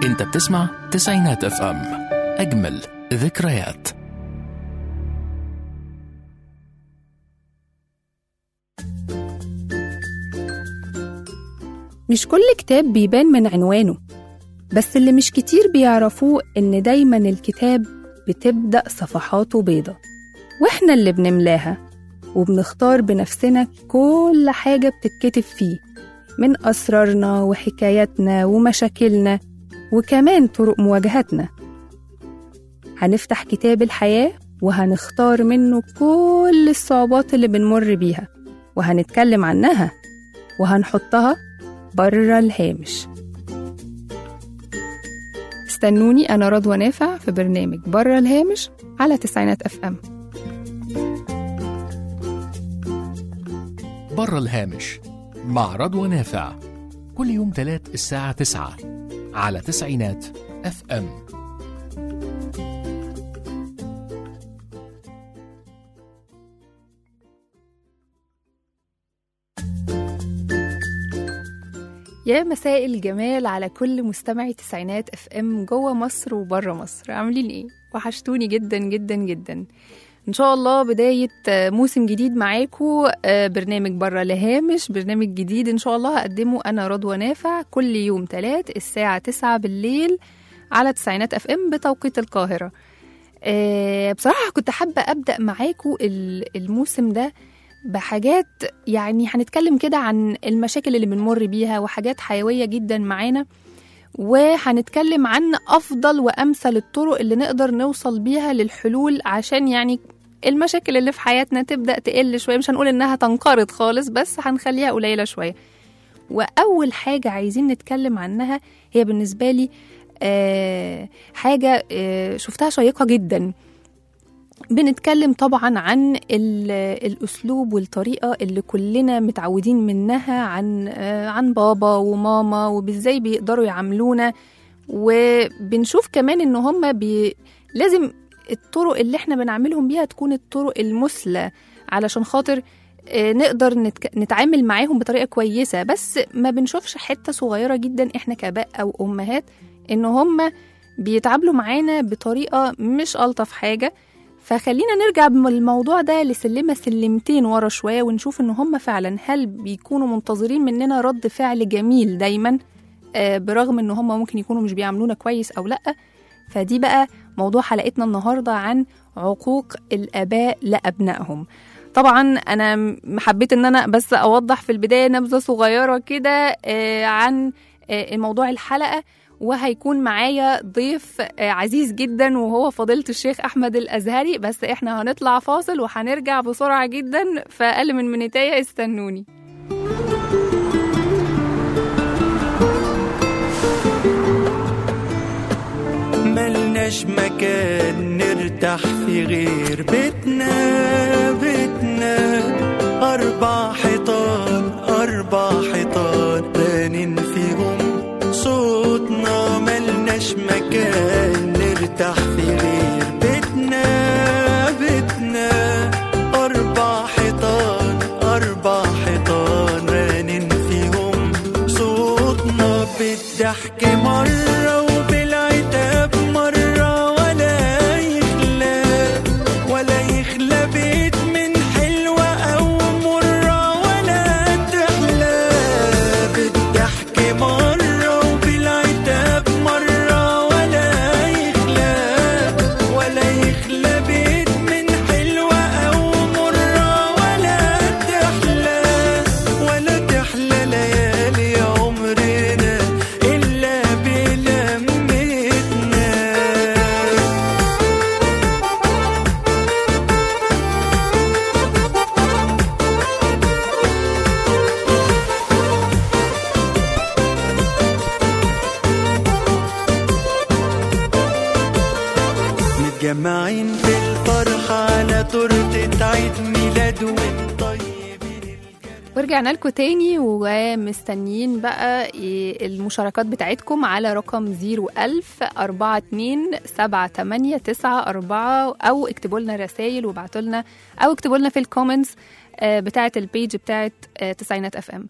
انت بتسمع تسعينات اف ام اجمل ذكريات مش كل كتاب بيبان من عنوانه بس اللي مش كتير بيعرفوه إن دايما الكتاب بتبدأ صفحاته بيضة وإحنا اللي بنملاها وبنختار بنفسنا كل حاجة بتتكتب فيه من أسرارنا وحكاياتنا ومشاكلنا وكمان طرق مواجهتنا هنفتح كتاب الحياة وهنختار منه كل الصعوبات اللي بنمر بيها وهنتكلم عنها وهنحطها بره الهامش استنوني أنا رضوى نافع في برنامج بره الهامش على تسعينات أف أم بره الهامش مع رضوى نافع كل يوم تلات الساعة تسعة على تسعينات اف ام يا مساء الجمال على كل مستمعي تسعينات اف ام جوه مصر وبره مصر عاملين ايه وحشتوني جدا جدا جدا ان شاء الله بدايه آه، موسم جديد معاكم آه، برنامج بره لهامش برنامج جديد ان شاء الله هقدمه انا رضوى نافع كل يوم تلات الساعه 9 بالليل على تسعينات اف ام بتوقيت القاهره آه، بصراحه كنت حابه ابدا معاكم ال- الموسم ده بحاجات يعني هنتكلم كده عن المشاكل اللي بنمر بيها وحاجات حيوية جدا معانا وهنتكلم عن أفضل وأمثل الطرق اللي نقدر نوصل بيها للحلول عشان يعني المشاكل اللي في حياتنا تبدأ تقل شوية مش هنقول إنها تنقرض خالص بس هنخليها قليلة شوية وأول حاجة عايزين نتكلم عنها هي بالنسبة لي آه حاجة آه شفتها شيقة جدا بنتكلم طبعا عن ال- الاسلوب والطريقه اللي كلنا متعودين منها عن آه، عن بابا وماما وازاي بيقدروا يعاملونا وبنشوف كمان ان هم بي لازم الطرق اللي احنا بنعملهم بيها تكون الطرق المثلى علشان خاطر آه، نقدر نتك... نتعامل معاهم بطريقه كويسه بس ما بنشوفش حته صغيره جدا احنا كاباء او امهات ان هم بيتعاملوا معانا بطريقه مش الطف حاجه فخلينا نرجع بالموضوع ده لسلمة سلمتين ورا شوية ونشوف إن هم فعلا هل بيكونوا منتظرين مننا رد فعل جميل دايما آه، برغم إن هم ممكن يكونوا مش بيعاملونا كويس أو لأ فدي بقى موضوع حلقتنا النهاردة عن عقوق الآباء لأبنائهم طبعا انا م- حبيت ان انا بس اوضح في البدايه نبذه صغيره كده آه، عن آه، موضوع الحلقه وهيكون معايا ضيف آه، عزيز جدا وهو فضيلة الشيخ أحمد الأزهري بس إحنا هنطلع فاصل وهنرجع بسرعة جدا فأقل من منتاية استنوني ملناش مكان نرتاح في غير بيتنا بيتنا أربع حيطان أربع حيطان رانين فيهم صوتنا ملناش مكان نرتاح في غير بيتنا بيتنا أربع حيطان أربع حيطان رانين فيهم صوتنا بالضحك مرة وبالعتاب مرة ولا يخلى ولا يخلى بيت من حلوة أو مرة ولا تحلى بالضحك مرة وبالعتاب مرة ولا يخلى ولا يخلى بيت من حلوة أو مرة ولا تحلى ولا تحلى ليالي عمرنا إلا بلمتنا متجمعين في الفرحة على تورتة عيد ميلاد والطيبين ورجعنا لكم تاني ومستنيين بقى إيه المشاركات بتاعتكم على رقم 01000 42 78 94 أو اكتبوا لنا رسائل وابعتوا لنا أو اكتبوا لنا في الكومنتس آه، بتاعة البيج بتاعة آه، تسعينات اف ام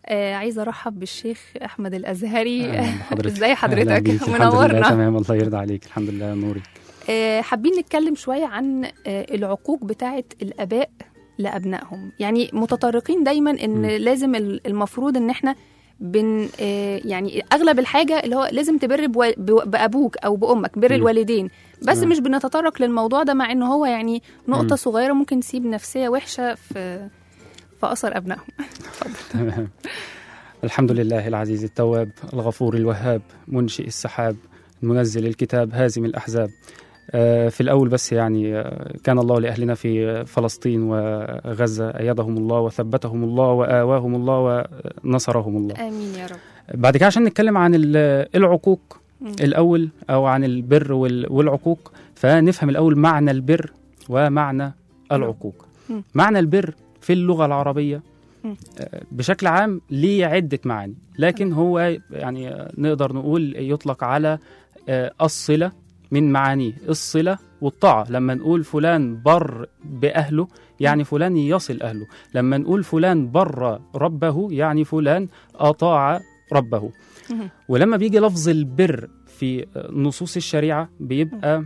آه عايزه ارحب بالشيخ احمد الازهري أهلاً بحضرتك. ازاي أهلاً حضرتك بيك. الحمد لله منورنا تمام الله يرضى عليك الحمد لله نورك آه حابين نتكلم شويه عن آه العقوق بتاعه الاباء لابنائهم يعني متطرقين دايما ان مم. لازم ال- المفروض ان احنا بن آه يعني اغلب الحاجه اللي هو لازم تبر بوا- بو- بابوك او بامك بر مم. الوالدين بس تمام. مش بنتطرق للموضوع ده مع ان هو يعني نقطه مم. صغيره ممكن تسيب نفسيه وحشه في في اثر ابنائهم تمام الحمد لله العزيز التواب الغفور الوهاب منشئ السحاب منزل الكتاب هازم الأحزاب آه، في الأول بس يعني آه، كان الله لأهلنا في فلسطين وغزة أيدهم الله وثبتهم الله وآواهم الله ونصرهم الله امين يا رب بعد كده عشان نتكلم عن ال- العقوق مم. الأول أو عن البر وال- والعقوق فنفهم الأول معنى البر ومعنى العقوق مم. معنى البر في اللغة العربية مم. آه، بشكل عام ليه عدة معاني لكن هو يعني آه، نقدر نقول يطلق على آه، الصلة من معانيه الصلة والطاعة لما نقول فلان بر بأهله يعني فلان يصل أهله لما نقول فلان بر ربه يعني فلان أطاع ربه مهم. ولما بيجي لفظ البر في نصوص الشريعة بيبقى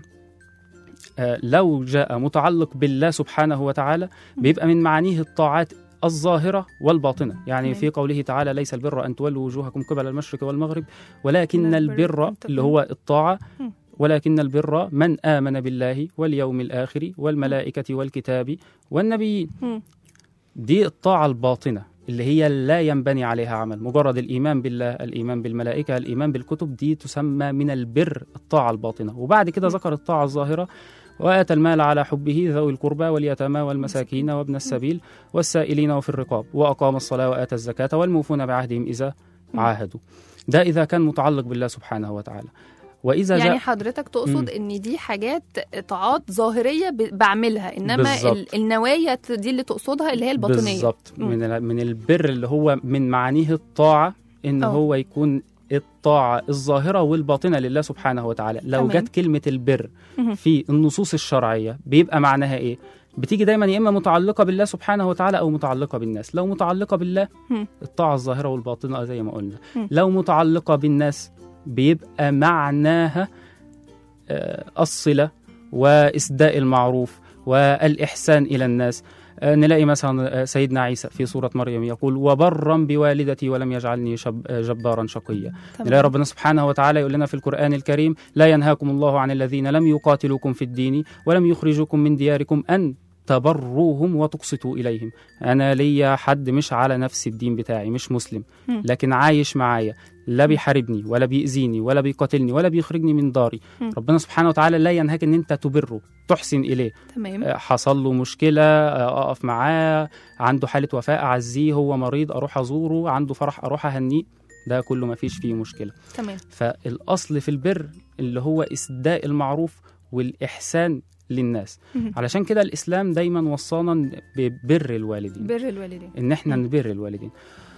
آه، لو جاء متعلق بالله سبحانه وتعالى بيبقى من معانيه الطاعات الظاهرة والباطنة يعني تمام. في قوله تعالى ليس البر أن تولوا وجوهكم قبل المشرق والمغرب ولكن إن البر البر أن تكون- اللي هو الطاعة مم. ولكن البر من آمن بالله واليوم الآخر والملائكة والكتاب والنبيين مم. دي الطاعة الباطنة اللي هي لا ينبني عليها عمل مجرد الإيمان بالله الإيمان بالملائكة الإيمان بالكتب دي تسمى من البر الطاعة الباطنة وبعد كده م. ذكر الطاعة الظاهرة وآتى المال على حبه ذوي القربى واليتامى والمساكين وابن السبيل والسائلين وفي الرقاب وأقام الصلاة وآتى الزكاة والموفون بعهدهم إذا م. عاهدوا ده إذا كان متعلق بالله سبحانه وتعالى وإذا يعني جاء حضرتك تقصد مم. ان دي حاجات طاعات ظاهريه ب- بعملها انما بالظبط. ال- النوايا ت- دي اللي تقصدها اللي هي الباطنيه بالظبط مم. من ال- من البر اللي هو من معانيه الطاعه ان أه. هو يكون الطاعه الظاهره والباطنه لله سبحانه وتعالى لو تمام. جت كلمه البر مهم. في النصوص الشرعيه بيبقى معناها ايه بتيجي دايما يا اما متعلقه بالله سبحانه وتعالى او متعلقه بالناس لو متعلقه بالله مم. الطاعه الظاهره والباطنه زي ما قلنا مم. لو متعلقه بالناس بيبقى معناها آه، الصله واسداء المعروف والاحسان الى الناس آه، نلاقي مثلا آه، سيدنا عيسى في سورة مريم يقول وبرا بوالدتي ولم يجعلني شب آه، جبارا شقيا تمام. نلاقي ربنا سبحانه وتعالى يقول لنا في القرآن الكريم لا ينهاكم الله عن الذين لم يقاتلوكم في الدين ولم يخرجوكم من دياركم أن تبروهم وتقسطوا إليهم أنا ليا حد مش على نفس الدين بتاعي مش مسلم مم. لكن عايش معايا لا بيحاربني ولا بيأذيني ولا بيقاتلني ولا بيخرجني من داري مم. ربنا سبحانه وتعالى لا ينهاك ان انت تبره تحسن اليه تمام آه، حصل له مشكله آه، اقف معاه عنده حاله وفاه اعزيه هو مريض اروح ازوره عنده فرح اروح اهنيه ده كله ما فيش فيه مشكله تمام فالاصل في البر اللي هو اسداء المعروف والاحسان للناس مهم. علشان كده الاسلام دايما وصانا ببر الوالدين بر الوالدين ان احنا مم. نبر الوالدين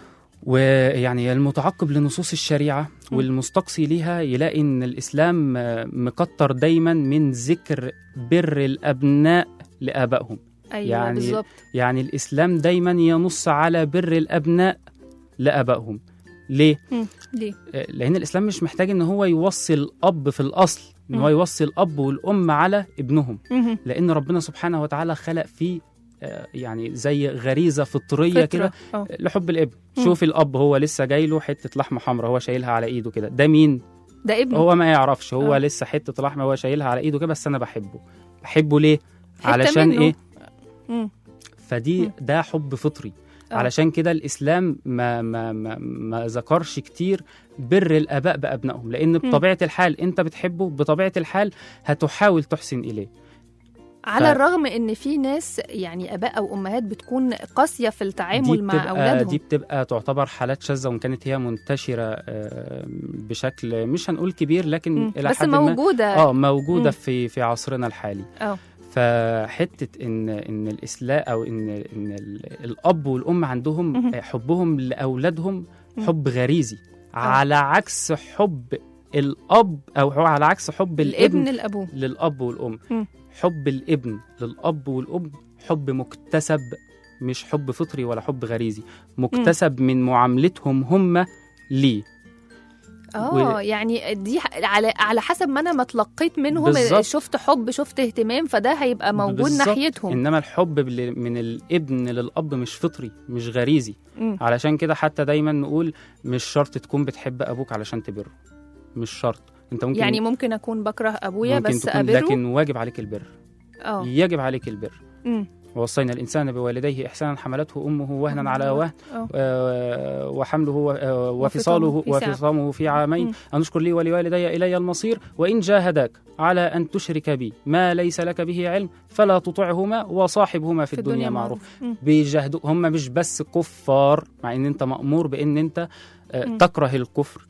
ويعني المتعقب لنصوص الشريعه مم. والمستقصي ليها يلاقي ان الاسلام آه، مكتر دايما من ذكر بر الابناء لابائهم ايوه يعني- بالظبط يعني الاسلام دايما ينص على بر الابناء لابائهم ليه مم. ليه آه، لان الاسلام مش محتاج ان هو يوصي الاب في الاصل ان هو مم. يوصي الاب والام على ابنهم مهم. لان ربنا سبحانه وتعالى خلق فيه آه، يعني زي غريزه فطريه فطرة. كده اه لحب الابن مم. شوف الاب هو لسه جاي له حته لحمه حمراء هو شايلها على ايده كده ده مين ده ابنه هو ما يعرفش هو آه. لسه حته لحمه هو شايلها على ايده كده بس انا بحبه بحبه ليه حتة علشان منه. ايه مم. فدي مم. ده حب فطري آه. علشان كده الاسلام ما ما ما, ما ذكرش كتير بر الاباء بابنائهم لان بطبيعه الحال انت بتحبه بطبيعه الحال هتحاول تحسن اليه على ف- الرغم ان في ناس يعني اباء او امهات بتكون قاسيه في دي التعامل مع بتبقى اولادهم دي بتبقى تعتبر حالات شاذه وان كانت هي منتشره آه، بشكل مش هنقول كبير لكن مم. الى بس حد ما موجوده اه موجوده مم. في في عصرنا الحالي اه فحته ان ان الاسلام او ان ان ال- الاب والام عندهم مهم. حبهم لاولادهم مم. حب غريزي على عكس حب الاب او هو على عكس حب الابن الابن لابوه للاب والام مم. حب الابن للاب والام حب مكتسب مش حب فطري ولا حب غريزي مكتسب من معاملتهم هم ليه اه و- يعني دي ح- على على حسب ما انا ما تلقيت منهم بالظبط. شفت حب شفت اهتمام فده هيبقى موجود بالظبط. ناحيتهم انما الحب بال- من الابن للاب مش فطري مش غريزي مم. علشان كده حتى دايما نقول مش شرط تكون بتحب ابوك علشان تبره مش شرط انت ممكن يعني ممكن اكون بكره ابويا ممكن بس تكون ابره لكن واجب عليك البر اه يجب عليك البر مم. ووصينا الانسان بوالديه احسانا حملته امه وهنا على وهن اه آه، وحمله و- آه، وفصامه وفصاله في ساعة. وفصامه في عامين مم. أن اشكر لي ولوالدي إلي المصير وإن جاهداك على أن تشرك بي ما ليس لك به علم فلا تطعهما وصاحبهما في, الدنيا معروف مم. بيجاهدوا هم مش بس كفار مع ان انت مأمور بان انت آه، مم. تكره الكفر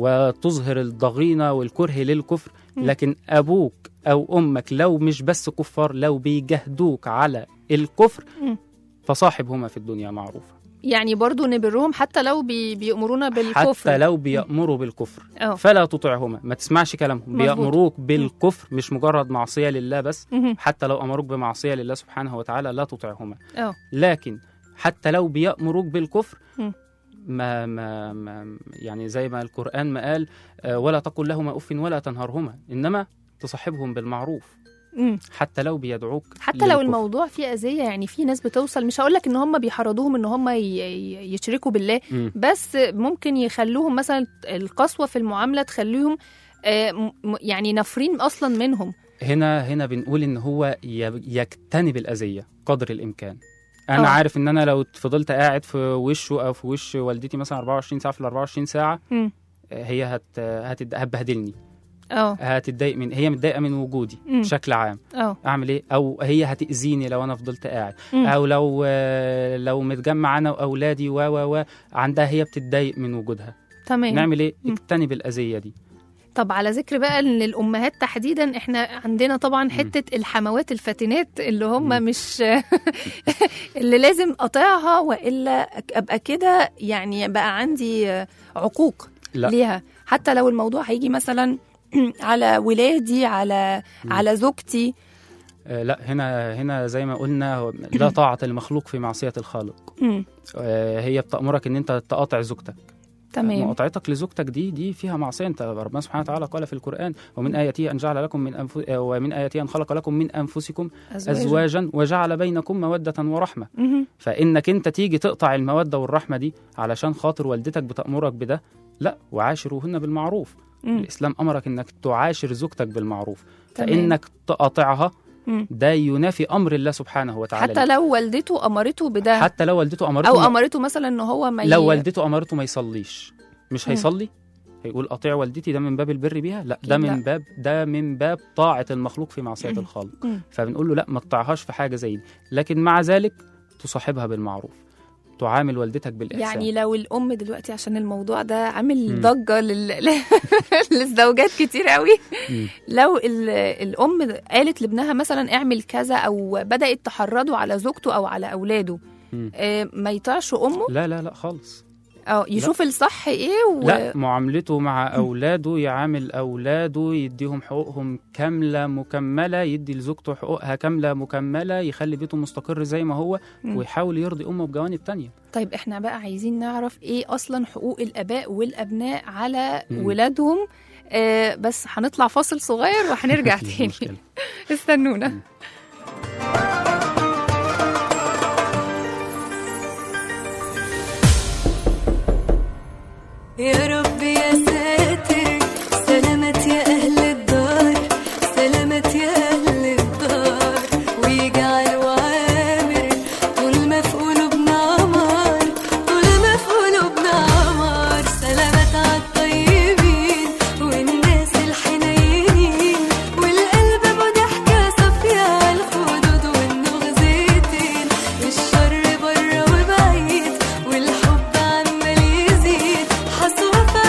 وتظهر الضغينة والكره للكفر مم. لكن أبوك أو أمك لو مش بس كفار لو بيجاهدوك على الكفر مم. فصاحبهما في الدنيا معروفة يعني برضو نبرهم حتى لو بي بيأمرونا بالكفر حتى لو بيأمروا بالكفر اه فلا تطعهما ما تسمعش كلامهم مظبوط. بيأمروك بالكفر مش مجرد معصية لله بس مهم. حتى لو أمروك بمعصية لله سبحانه وتعالى لا تطعهما اه لكن حتى لو بيأمروك بالكفر مم. ما, ما, ما يعني زي ما القرآن ما قال آه، ولا تقل لهما أف ولا تنهرهما إنما تصاحبهم بالمعروف مم. حتى لو بيدعوك حتى لو للكفر. الموضوع فيه اذيه يعني في ناس بتوصل مش هقول لك ان هم بيحرضوهم ان هم ي- ي- يشركوا بالله مم. بس ممكن يخلوهم مثلا القسوه في المعامله تخليهم آه، م- م- يعني نافرين اصلا منهم هنا هنا بنقول إن هو ي- يجتنب الأذية قدر الإمكان أنا آه. عارف إن أنا لو فضلت قاعد في وشه أو في وش والدتي مثلا 24 ساعة في ال 24 ساعة مم. آه، هي هت هت- هتبهدلني اه هتتضايق من هي متضايقة من وجودي مم. بشكل عام اه اعمل ايه او هي هتاذيني لو انا فضلت قاعد مم. او لو آه، لو متجمع انا واولادي و و و عندها هي بتتضايق من وجودها تمام نعمل ايه مم. اجتنب الاذيه دي طب على ذكر بقى ان الامهات تحديدا احنا عندنا طبعا حته الحموات الفاتنات اللي هم مم. مش اللي لازم اقاطعها والا ابقى كده يعني بقى عندي عقوق لا. ليها حتى لو الموضوع هيجي مثلا على ولادي على مم. على زوجتي آه، لا هنا هنا زي ما قلنا هو لا طاعه المخلوق في معصيه الخالق مم. آه، هي بتامرك ان انت تقاطع زوجتك تمام مقاطعتك لزوجتك دي دي فيها معصيه انت ربنا سبحانه وتعالى قال في القران ومن اياته ان جعل لكم من أنف... آه، ومن اياته ان خلق لكم من انفسكم أزواج. ازواجا وجعل بينكم موده ورحمه مهم. فانك انت تيجي تقطع الموده والرحمه دي علشان خاطر والدتك بتامرك بده لا وعاشروهن بالمعروف مم. الاسلام امرك انك تعاشر زوجتك بالمعروف تمام. فانك تقاطعها مم. ده ينافي امر الله سبحانه وتعالى حتى ليك. لو والدته امرته بده حتى لو والدته امرته او ما- امرته مثلا ان هو ما ي- لو والدته امرته ما يصليش مش مم. هيصلي هيقول اطيع والدتي ده من باب البر بيها لا ده أكيد من لا. باب ده من باب طاعه المخلوق في معصيه الخالق مم. فبنقول له لا ما تطيعهاش في حاجه زي دي لكن مع ذلك تصاحبها بالمعروف تعامل والدتك بالاحسان يعني لو الام دلوقتي عشان الموضوع ده عامل مم. ضجه لل... للزوجات كتير قوي مم. لو ال... الام قالت لابنها مثلا اعمل كذا او بدات تحرضه على زوجته او على اولاده مم. آه، ما يطيعش امه لا لا لا خالص او يشوف الصح ايه و... لا معاملته مع اولاده يعامل اولاده يديهم حقوقهم كامله مكمله يدي لزوجته حقوقها كامله مكمله يخلي بيته مستقر زي ما هو مم. ويحاول يرضي امه بجوانب تانية طيب احنا بقى عايزين نعرف ايه اصلا حقوق الاباء والابناء على مم. ولادهم آه بس هنطلع فاصل صغير وهنرجع مفيش تاني مشكلة. استنونا مم. يا رب يا ساتر سلامت يا أهل الدار سلامت يا أهل الدار ويجعل وعامر طول ما في قلوبنا عمار طول ما في قلوبنا عمار سلامت عالطيبين والناس الحنينين والقلب ابو ضحكة صافية عالخدود والنغزتين الشر بره وبعيد والحب عمال يزيد حصوة في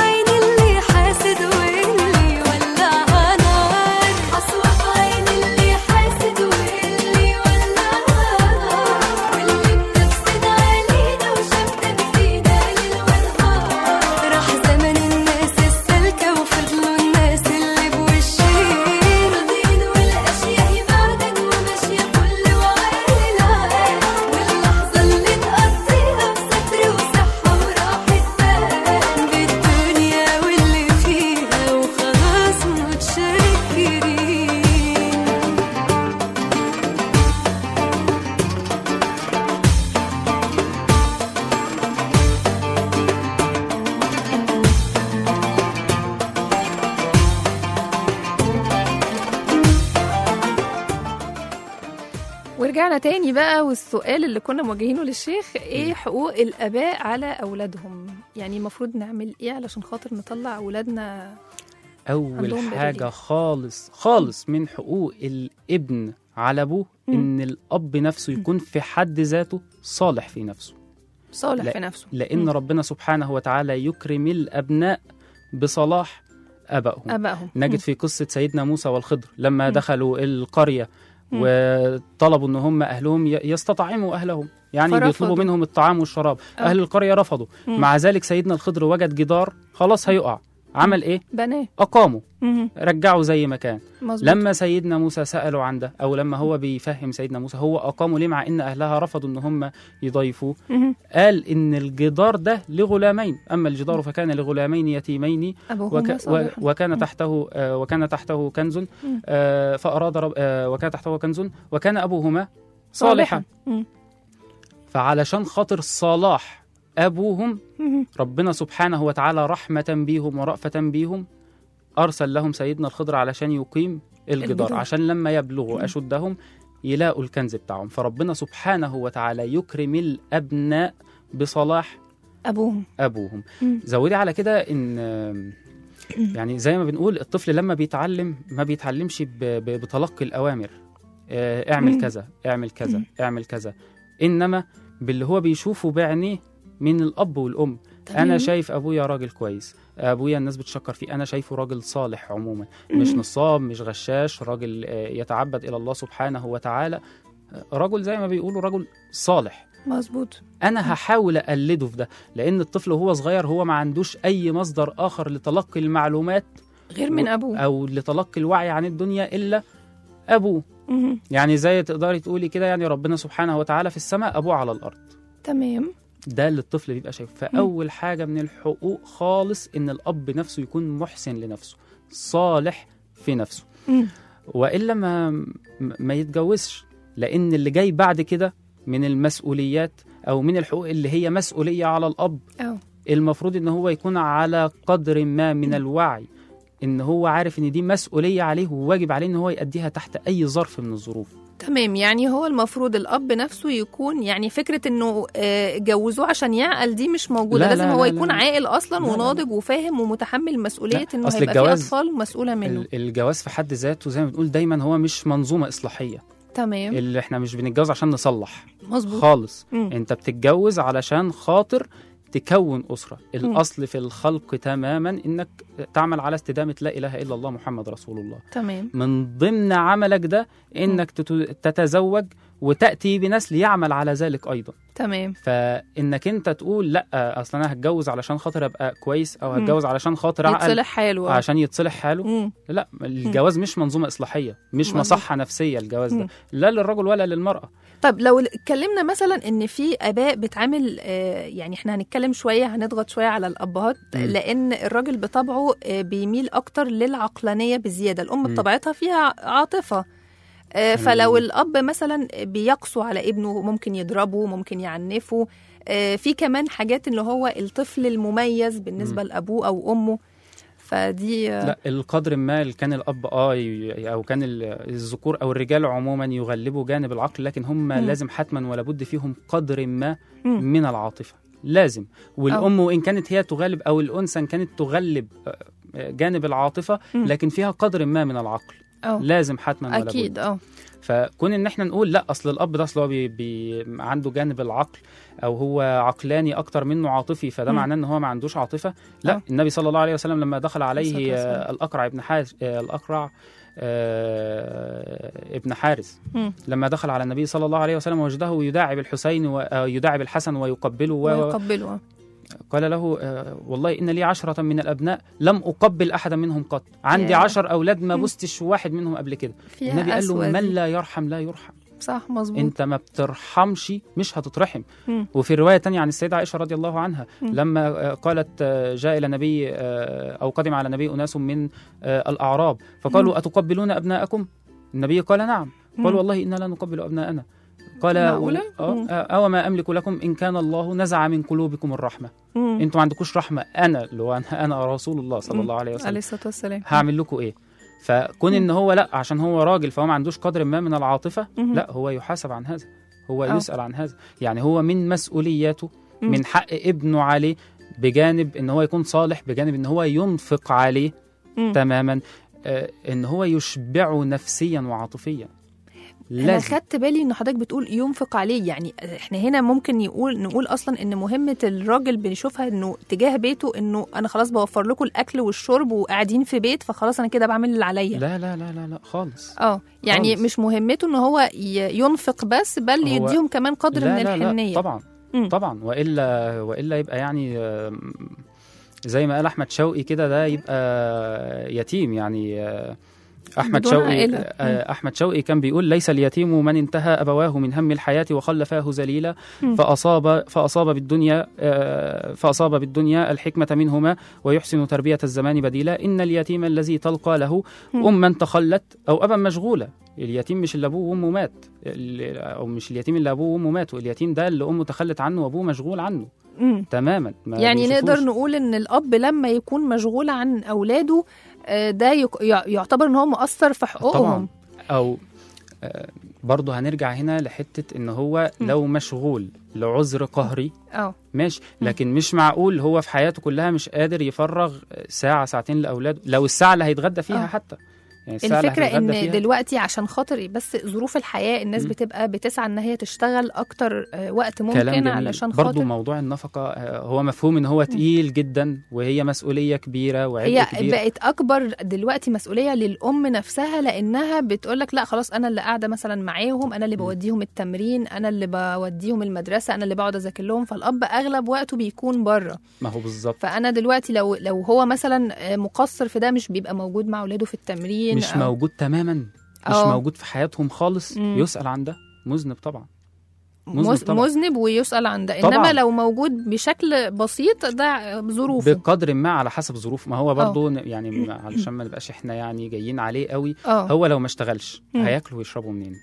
ورجعنا تاني بقى والسؤال اللي كنا موجهينه للشيخ ايه حقوق الاباء على اولادهم يعني المفروض نعمل ايه علشان خاطر نطلع اولادنا اول عندهم بر حاجه ليه. خالص خالص من حقوق الابن على ابوه مم. ان الاب نفسه يكون في حد ذاته صالح في نفسه صالح لا، في نفسه لان مم. ربنا سبحانه وتعالى يكرم الابناء بصلاح ابائهم ابائهم نجد في قصه سيدنا موسى والخضر لما مم. دخلوا القريه مم. وطلبوا ان هم اهلهم ي- يستطعموا اهلهم يعني فرفضوا. بيطلبوا منهم الطعام والشراب آه. اهل القريه رفضوا مم. مع ذلك سيدنا الخضر وجد جدار خلاص هيقع عمل ايه بنات اقاموا مم. رجعوا زي ما كان مظبوط لما سيدنا موسى سألوا عن ده أو لما هو بيفهم سيدنا موسى هو أقاموا ليه مع إن أهلها رفضوا إن هم يضيفوه مم. قال إن الجدار ده لغلامين أما الجدار فكان لغلامين يتيمين ابوهما وك و صالحا. وكان مم. تحته آه وكان تحته كنز مم. آه فأراد رب آه وكان تحته كنز وكان أبوهما صالحا مم. فعلشان خاطر صلاح أبوهم مم. ربنا سبحانه وتعالى رحمة بيهم ورأفة بيهم أرسل لهم سيدنا الخضر علشان يقيم الجدار الجدار. عشان لما يبلغوا أشدهم يلاقوا الكنز بتاعهم فربنا سبحانه وتعالى يكرم الأبناء بصلاح ابوهم أبوهم مم. زودي على كده إن يعني زي ما بنقول الطفل لما بيتعلم ما بيتعلمش ب- ب- بتلقي الأوامر آه، اعمل مم. كذا اعمل كذا مم. اعمل كذا إنما باللي هو بيشوفه بعينيه من الأب والأم تمام. انا شايف ابويا راجل كويس ابويا الناس بتشكر فيه انا شايفه راجل صالح عموما مش مم. نصاب مش غشاش راجل آه، يتعبد الى الله سبحانه وتعالى آه، رجل زي ما بيقولوا رجل صالح مظبوط انا هحاول اقلده في ده لان الطفل وهو صغير هو ما عندوش اي مصدر اخر لتلقي المعلومات غير من ابوه او لتلقي الوعي عن الدنيا الا ابوه مم. يعني زي تقدري تقولي كده يعني ربنا سبحانه وتعالى في السماء ابوه على الارض تمام ده اللي الطفل بيبقى شايفه فاول حاجه من الحقوق خالص ان الاب نفسه يكون محسن لنفسه صالح في نفسه مم. والا ما ما يتجوزش لان اللي جاي بعد كده من المسؤوليات او من الحقوق اللي هي مسؤوليه على الاب اه المفروض ان هو يكون على قدر ما من الوعي ان هو عارف ان دي مسؤوليه عليه وواجب عليه ان هو يأديها تحت اي ظرف من الظروف تمام يعني هو المفروض الاب نفسه يكون يعني فكره انه آه، جوزوه عشان يعقل دي مش موجوده لا، لازم لا، هو لا، يكون لا. عاقل اصلا لا، لا، لا. وناضج وفاهم ومتحمل مسؤوليه لا، انه أصل هيبقى في الجواز- اطفال مسؤوله منه ال- الجواز في حد ذاته زي ما بنقول دايما هو مش منظومه اصلاحيه تمام اللي احنا مش بنتجوز عشان نصلح مظبوط خالص مم. انت بتتجوز علشان خاطر تكون أسرة الأصل في الخلق تماما إنك تعمل على استدامة لا إله إلا الله محمد رسول الله تمام من ضمن عملك ده إنك تت- تتزوج وتأتي بنسل يعمل على ذلك أيضا تمام فإنك أنت تقول لا أصلا أنا هتجوز علشان خاطر أبقى كويس أو مم. هتجوز علشان خاطر أعقل يتصلح حاله عشان يتصلح حاله مم. لا الجواز مش منظومة إصلاحية مش مظبوط. مصحة نفسية الجواز ده مم. لا للرجل ولا للمرأة طب لو اتكلمنا مثلا ان في اباء بتعامل آه، يعني احنا هنتكلم شويه هنضغط شويه على الابهات مم. لان الراجل بطبعه آه، بيميل اكتر للعقلانيه بزياده الام مم. بطبيعتها فيها عاطفه آه، فلو الاب مثلا بيقسو على ابنه ممكن يضربه ممكن يعنفه آه، في كمان حاجات اللي هو الطفل المميز بالنسبه لابوه او امه فدي آه، لا القدر ما اللي كان الاب اه ي- او كان ال- الذكور او الرجال عموما يغلبوا جانب العقل لكن هم مم. لازم حتما ولا بد فيهم قدر ما مم. من العاطفه لازم والام وان كانت هي تغلب او الانثى إن كانت تغلب آه، آه، جانب العاطفه مم. لكن فيها قدر ما من العقل اه لازم حتما ولا اكيد بد اه فكون ان احنا نقول لا اصل الاب ده اصل هو بي بي عنده جانب العقل او هو عقلاني اكتر منه عاطفي فده مم. معناه ان هو ما عندوش عاطفه لا آه. النبي صلى الله عليه وسلم لما دخل الصلاة عليه والسلام. آه، الاقرع ابن حارس آه، الاقرع آه، ابن حارس مم. لما دخل على النبي صلى الله عليه وسلم وجده يداعب الحسين ويداعب الحسن ويقبله و- و- ويقبله آه. قال له آه، والله إن لي عشرة من الأبناء لم أقبل أحدا منهم قط عندي ياه. عشر أولاد ما مم. بستش واحد منهم قبل كده فيها النبي قال له قسوة من دي. لا يرحم لا يرحم صح مظبوط انت ما بترحمش مش هتترحم مم. وفي روايه تانية عن السيده عائشه رضي الله عنها مم. لما آه، قالت آه، جاء الى نبي آه، او قدم على نبي اناس من آه، الاعراب فقالوا مم. اتقبلون ابناءكم النبي قال نعم مم. قالوا والله انا لا نقبل ابناءنا قال معقولة؟ آه، مم. آه، أو ما أملك لكم إن كان الله نزع من قلوبكم الرحمة مم. أنتوا ما عندكوش رحمة أنا اللي هو أنا, أنا رسول الله صلى مم. الله عليه وسلم عليه الصلاه والسلام هعمل لكم ايه فكون مم. ان هو لا عشان هو راجل فهو ما عندوش قدر ما من العاطفه مهم. لا هو يحاسب عن هذا هو أه. يسال عن هذا يعني هو من مسؤولياته مم. من حق ابنه عليه بجانب ان هو يكون صالح بجانب ان هو ينفق عليه مم. تماما آه، ان هو يشبعه نفسيا وعاطفيا انا لازم خدت بالي ان حضرتك بتقول ينفق عليه يعني احنا هنا ممكن يقول نقول اصلا ان مهمه الراجل بنشوفها انه تجاه بيته انه انا خلاص بوفر لكم الاكل والشرب وقاعدين في بيت فخلاص انا كده بعمل اللي عليا لا لا لا لا لا خالص اه يعني خالص. مش مهمته ان هو ي- ينفق بس بل هو- يديهم كمان قدر لا من لا الحنيه لا طبعا مم. طبعا والا والا يبقى يعني آم، زي ما قال احمد شوقي كده ده يبقى يتيم يعني آه، احمد بدون شوقي عائلة. آه، احمد شوقي كان بيقول ليس اليتيم من انتهى ابواه من هم الحياه وخلفاه ذليلا مم. فاصاب فاصاب بالدنيا آه، فاصاب بالدنيا الحكمه منهما ويحسن تربيه الزمان بديلا ان اليتيم الذي تلقى له مم. اما تخلت او ابا مشغوله اليتيم مش اللي ابوه وامه مات ال- او مش اليتيم اللي ابوه وامه ماتوا اليتيم ده اللي امه تخلت عنه وابوه مشغول عنه مم. تماما ما يعني بيشوفوش. نقدر نقول ان الاب لما يكون مشغول عن اولاده آه، ده يك- يع- يعتبر ان هو مقصر في حقوقهم طبعا او آه، برضه هنرجع هنا لحته ان هو م. لو مشغول لعذر قهري اه ماشي م. لكن مش معقول هو في حياته كلها مش قادر يفرغ ساعه ساعتين لاولاده لو الساعه اللي هيتغدى فيها آه. حتى يعني الساعه اللي الفكره ان هيتغدى فيها دلوقتي عشان خاطر بس ظروف الحياه الناس مم. بتبقى بتسعى ان هي تشتغل اكتر آه، وقت كلام ممكن جميل علشان برضه خاطر موضوع النفقه آه، هو مفهوم ان هو تقيل جدا وهي مسؤوليه كبيره وعبء هي كبير بقت اكبر دلوقتي مسؤوليه للام نفسها لانها بتقول لك لا خلاص انا اللي قاعده مثلا معاهم انا اللي م. بوديهم التمرين انا اللي بوديهم المدرسه انا اللي بقعد اذاكر لهم فالاب اغلب وقته بيكون بره ما هو بالظبط فانا دلوقتي لو لو هو مثلا آه، مقصر في ده مش بيبقى موجود مع اولاده في التمرين مش أو- موجود تماما مش آه. موجود في حياتهم خالص مم. يسأل عن ده مذنب طبعا مذنب مز- طبعا. مذنب ويسأل عن ده طبعا. انما لو موجود بشكل بسيط ده ظروفه بقدر ما على حسب ظروفه ما هو برضه ن- يعني م- علشان ما نبقاش احنا يعني جايين عليه قوي اه هو لو ما اشتغلش مم. هياكلوا ويشربوا منين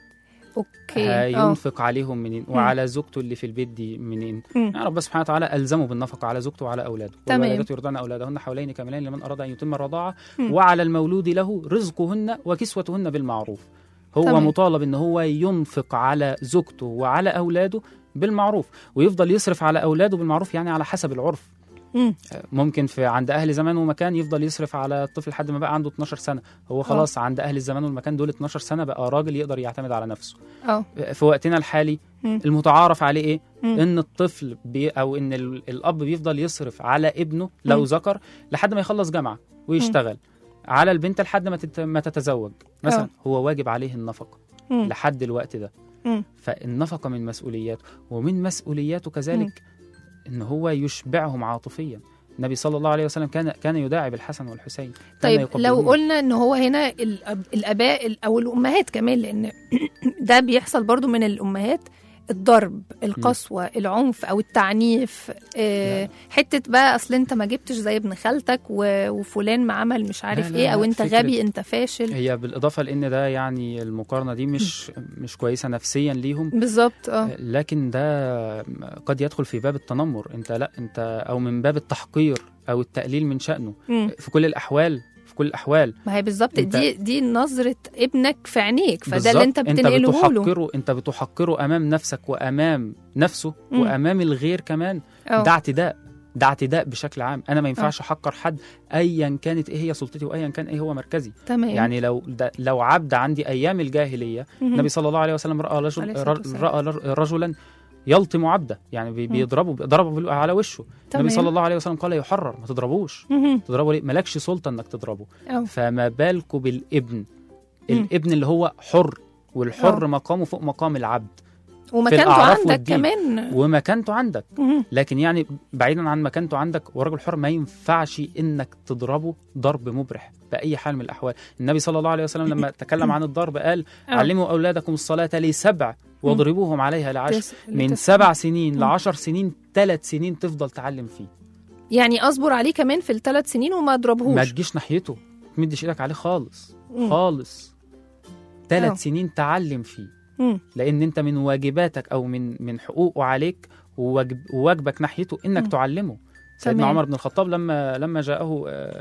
اوكي اه هينفق عليهم منين وعلى زوجته اللي في البيت دي منين مم. يعني ربنا سبحانه وتعالى الزمه بالنفقه على زوجته وعلى اولاده تمام. والوالدات يرضعن اولادهن حولين كاملين لمن اراد ان يتم الرضاعه مم. وعلى المولود له رزقهن وكسوتهن بالمعروف هو تمام. مطالب ان هو ينفق على زوجته وعلى اولاده بالمعروف ويفضل يصرف على اولاده بالمعروف يعني على حسب العرف مم. ممكن في عند اهل زمان ومكان يفضل يصرف على الطفل لحد ما بقى عنده 12 سنه هو خلاص عند اهل الزمان والمكان دول 12 سنه بقى راجل يقدر يعتمد على نفسه اه في وقتنا الحالي مم. المتعارف عليه ايه مم. ان الطفل بي او ان ال- الاب بيفضل يصرف على ابنه لو مم. ذكر لحد ما يخلص جامعه ويشتغل على البنت لحد ما تت... ما تتزوج مثلا آه. هو واجب عليه النفقه مم. لحد الوقت ده مم. فالنفقه من مسؤولياته ومن مسؤولياته كذلك ان هو يشبعهم عاطفيا النبي صلى الله عليه وسلم كان كان يداعب الحسن والحسين كان طيب يقبلهما. لو قلنا ان هو هنا الأب الاباء ال- او الامهات كمان لان ده بيحصل برضو من الامهات الضرب القسوة العنف أو التعنيف آه لا. حتة بقى أصل أنت ما جبتش زي ابن خالتك و- وفلان ما عمل مش عارف لا، إيه أو لا، أنت فكرة- غبي أنت فاشل هي بالاضافه لان ده يعني المقارنه دي مش مش كويسه نفسيا ليهم بالظبط اه لكن ده قد يدخل في باب التنمر انت لا انت او من باب التحقير او التقليل من شأنه مم. في كل الاحوال في كل الاحوال ما هي بالظبط أنت- دي دي نظرة ابنك في عينيك فده بالظبط. اللي أنت بتنقله له بتحقره انت بتحقره امام نفسك وامام نفسه مم. وامام الغير كمان اه ده اعتداء ده اعتداء بشكل عام انا ما ينفعش احقر حد ايا كانت ايه هي سلطتي وايا كان ايه هو مركزي تمام يعني لو ده لو عبد عندي ايام الجاهليه مهم. النبي صلى الله عليه وسلم راى عليه رجل الصلاة والسلام. راى رجلا يلطم عبده يعني بي- مم. بيضربه ضربه بال- على وشه تمام. النبي صلى الله عليه وسلم قال يحرر ما تضربوش مهم. تضربه ليه مالكش سلطه انك تضربه اه فما بالكم بالابن مم. الابن اللي هو حر والحر آه. مقامه فوق مقام العبد ومكانته الأعراف عندك والدين. كمان ومكانته عندك مهم. لكن يعني بعيدا عن مكانته عندك ورجل حر ما ينفعش انك تضربه ضرب مبرح باي حال من الاحوال النبي صلى الله عليه وسلم لما تكلم عن الضرب قال آه. علموا اولادكم الصلاه لسبع واضربوهم عليها لعشر تس- من لتس- سبع سنين مم. لعشر سنين ثلاث سنين تفضل تعلم فيه يعني اصبر عليه كمان في الثلاث سنين وما ما اضربهوش تجيش ناحيته ما تمدش ايدك عليه خالص مم. خالص آه. ثلاث سنين تعلم فيه مم. لان انت من واجباتك او من من حقوقه عليك وواجب وواجبك ناحيته انك مم. تعلمه سيدنا تمام. عمر بن الخطاب لما لما جاءه آه،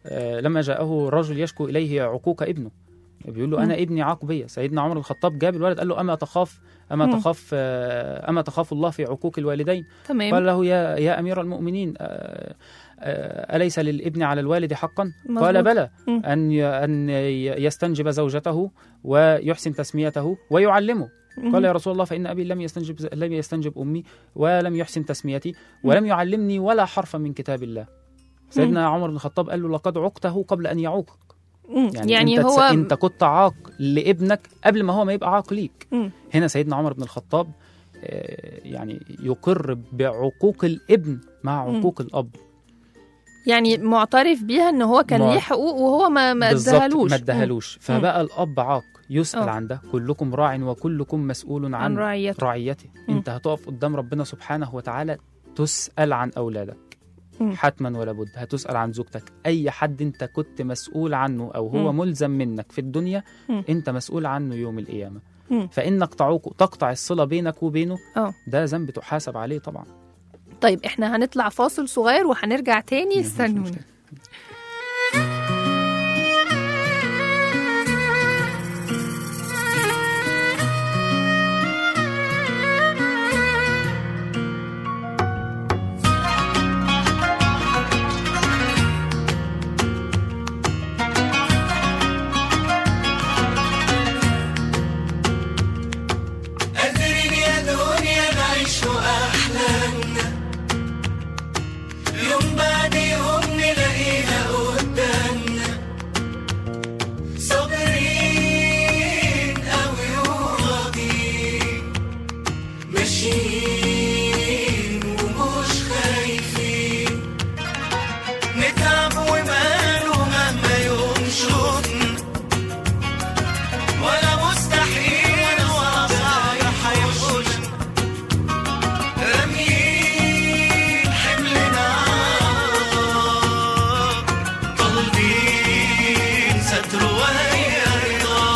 آه، لما جاءه رجل يشكو اليه عقوق ابنه بيقول له انا ابني عاق بيا سيدنا عمر بن الخطاب جاب الولد قال له اما تخاف اما مم. تخاف آه، اما تخاف الله في عقوق الوالدين تمام قال له يا يا امير المؤمنين آه، آه، اليس للابن على الوالد حقا مظبوط. قال بلى مم. ان ي- ان ي- يستنجب زوجته ويحسن تسميته ويعلمه مم. قال يا رسول الله فإن أبي لم يستنجب لم يستنجب أمي ولم يحسن تسميتي ولم يعلمني ولا حرفا من كتاب الله سيدنا عمر بن الخطاب قال له لقد عقته قبل أن يعوقك مم. يعني, يعني أنت, هو أنت كنت عاق لابنك قبل ما هو ما يبقى عاق ليك مم. هنا سيدنا عمر بن الخطاب آه، يعني يقر بعقوق الابن مع مم. عقوق الأب يعني معترف بيها ان هو كان مع- ليه حقوق وهو ما ما بالظبط ادهالوش ما ادهالوش فبقى الأب عاق يسأل آه. عن ده كلكم راع وكلكم مسؤول عن عن رعيته رعيته مم. انت هتقف قدام ربنا سبحانه وتعالى تسأل عن أولادك مم. حتما ولا بد هتسأل عن زوجتك أي حد انت كنت مسؤول عنه أو هو مم. ملزم منك في الدنيا مم. انت مسؤول عنه يوم القيامة مم. فإنك تعوق تقطع الصلة بينك وبينه اه ده ذنب تحاسب عليه طبعا طيب احنا هنطلع فاصل صغير وهنرجع تاني مفيش استنونا مشكلة. قادرين يا دنيا نعيش أحلامنا يوم بعد يوم نلاقيها قدامنا صابرين أوي وراضيين ماشيين ومش خايفين نتعب وماله مهما يوم شوفنا ولا مستحيل ولا صعب هيحوش راميين حملنا طالبين ستر وهي رضا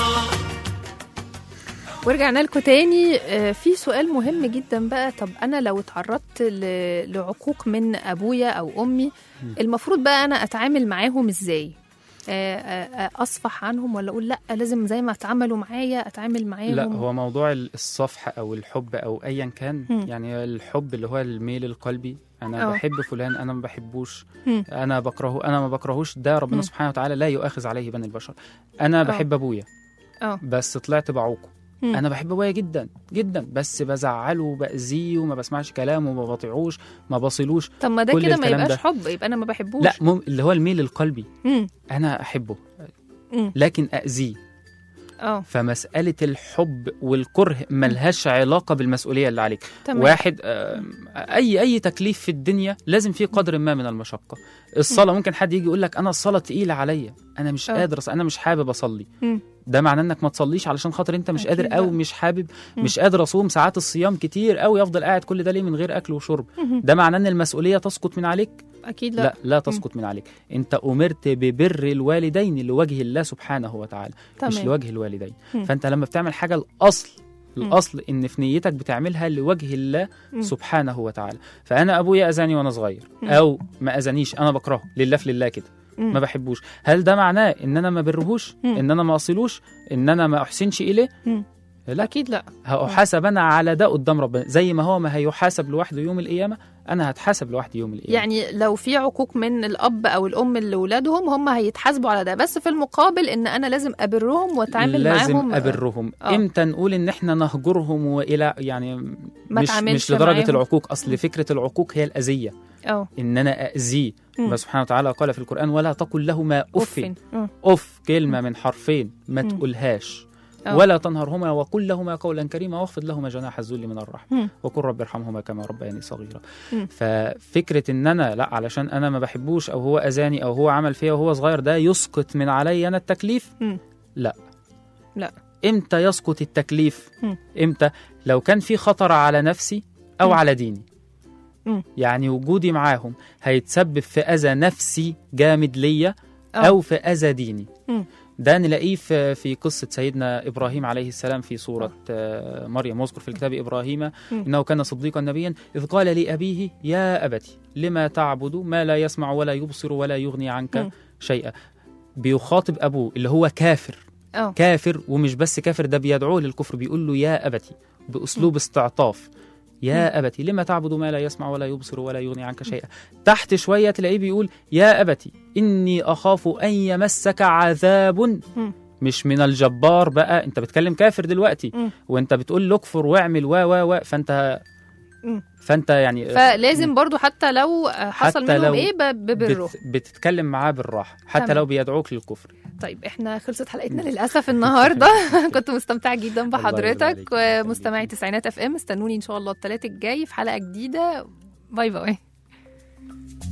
ورجعنا لكم تاني آه، في سؤال مهم جدا بقى طب انا لو اتعرضت ل- لعقوق من ابويا او امي المفروض بقى انا اتعامل معاهم ازاي آه، آه، آه، اصفح عنهم ولا اقول لا لازم زي ما اتعاملوا معايا اتعامل معاهم لا هو موضوع الصفح أو الحب أو أيا كان مم. يعني الحب اللي هو الميل القلبي أنا أه. بحب فلان أنا ما بحبوش مم. أنا بكرهه أنا ما بكرهوش ده ربنا مم. سبحانه وتعالى لا يؤاخذ عليه بني البشر أنا بحب أبويا اه بس طلعت بعوقه مم. انا بحب ابويا جدا جدا بس بزعله وباذيه وما بسمعش كلامه وما بطيعوش ما بصلوش طب ما ده كل كده ما الكلام يبقاش ده. حب يبقى انا ما بحبوش لا مم اللي هو الميل القلبي مم. انا احبه مم. لكن اذيه اه فمساله الحب والكره ملهاش علاقه بالمسؤوليه اللي عليك تمام واحد آه، اي اي تكليف في الدنيا لازم فيه قدر ما من المشقه الصلاه ممكن حد يجي يقول لك انا الصلاه تقيله عليا انا مش آه. قادر أص- انا مش حابب اصلي مم. ده معناه انك ما تصليش علشان خاطر انت مش أكيد قادر او لا. مش حابب مم. مش قادر اصوم ساعات الصيام كتير قوي افضل قاعد كل ده ليه من غير اكل وشرب مهم. ده معناه ان المسؤوليه تسقط من عليك اكيد لا لا, لا, تسقط من عليك انت امرت ببر الوالدين لوجه الله سبحانه وتعالى مش تمام لوجه الوالدين مم. فانت لما بتعمل حاجه الاصل مم. الاصل ان في نيتك بتعملها لوجه الله مم. سبحانه وتعالى فانا ابويا اذاني وانا صغير مم. او ما اذانيش انا بكرهه لله في لله كده مم. ما بحبوش هل ده معناه ان انا ما برهوش مم. ان انا ما اصلوش ان انا ما احسنش اليه مم. لا اكيد لا هحاسب انا على ده قدام ربنا زي ما هو ما هيحاسب لوحده يوم القيامه انا هتحاسب لوحدي يوم القيامه يعني لو في عقوق من الاب او الام لاولادهم هم هيتحاسبوا على ده بس في المقابل ان انا لازم ابرهم واتعامل لازم معاهم ابرهم آه. امتى نقول ان احنا نهجرهم والى يعني ما مش اتعاملش مش لدرجه معاهم. العقوق اصل فكره العقوق هي الاذيه اه ان انا اذيه مم. الله سبحانه وتعالى قال في القران ولا تقل لهما اف أف. مم. اف كلمه من حرفين ما مم. تقولهاش آه. ولا تنهرهما وقل لهما قولا كريما واخفض لهما جناح الذل من الرحمه مم. وقل رب ارحمهما كما ربياني صغيرا مم. ففكره ان انا لا علشان انا ما بحبوش او هو اذاني او هو عمل فيا وهو صغير ده يسقط من علي انا التكليف مم. لا لا. امتى يسقط التكليف مم. امتى لو كان في خطر على نفسي او مم. على ديني مم. يعني وجودي معاهم هيتسبب في اذى نفسي جامد ليا آه. او في اذى ديني مم. ده نلاقيه في في قصه سيدنا ابراهيم عليه السلام في سوره آه، مريم واذكر في الكتاب ابراهيم انه كان صديقا نبيا اذ قال لابيه يا ابت لما تعبد ما لا يسمع ولا يبصر ولا يغني عنك مم. شيئا بيخاطب ابوه اللي هو كافر اه كافر ومش بس كافر ده بيدعوه للكفر بيقول له يا أبتي بأسلوب استعطاف يا أبتي لما تعبد ما لا يسمع ولا يبصر ولا يغني عنك شيئا تحت شوية تلاقيه بيقول يا أبتي إني أخاف أن يمسك عذاب مش من الجبار بقى انت بتكلم كافر دلوقتي مم. وانت بتقول له اكفر واعمل و و و فانت مم. فانت يعني فلازم برضو حتى لو حصل حتى منهم لو ايه ب- ببره بت بتتكلم معاه بالراحه حتى تمام. لو بيدعوك للكفر طيب احنا خلصت حلقتنا للاسف النهارده كنت مستمتعه جدا الله يرضى بحضرتك عليك. الله ومستمعي يخليك. تسعينات اف ام استنوني ان شاء الله الثلاث الجاي في حلقه جديده باي باي